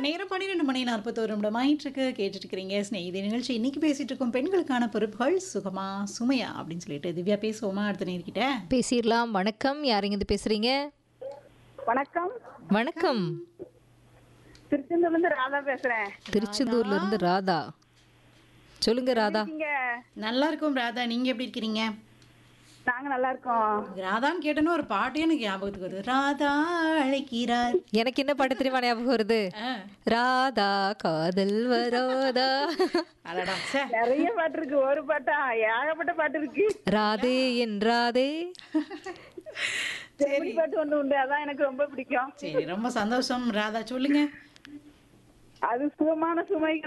நேரம் பன்னிரெண்டு மணி நாற்பத்தோரு நிமிடம் ஆயிட்டுருக்கு கேட்டுட்டு இருக்கிறீங்க ஸ்நேகிதி நிகழ்ச்சி இன்னைக்கு பேசிட்டு இருக்கோம் பெண்களுக்கான பொறுப்புகள் சுகமா சுமையா அப்படின்னு சொல்லிட்டு திவ்யா பேசுவோமா அடுத்த நேர்கிட்ட பேசிடலாம் வணக்கம் யாருங்க இது பேசுறீங்க வணக்கம் வணக்கம் திருச்செந்தூர்ல இருந்து ராதா பேசுறேன் திருச்செந்தூர்ல இருந்து ராதா சொல்லுங்க ராதா நீங்க நல்லா இருக்கும் ராதா நீங்க எப்படி இருக்கிறீங்க நாங்க நல்லா இருக்கோம் ராதான்னு கேட்டோன்னு ஒரு பாட்டே எனக்கு ஞாபகத்துக்கு வருது ராதா அழைக்கிறார் எனக்கு என்ன பாட்டு தெரியுமா ஞாபகம் வருது ஆ, ராதா காதல் வராதா அடடா சே நிறைய பாட்டு இருக்கு ஒரு பாட்டா ஏகப்பட்ட பாட்டு இருக்கு ராதே என் ராதே செம்மறி பாட்டு ஒண்ணு உண்டு அதான் எனக்கு ரொம்ப பிடிக்கும் சரி ரொம்ப சந்தோஷம் ராதா சொல்லுங்க அது சுகமான சுமைகள்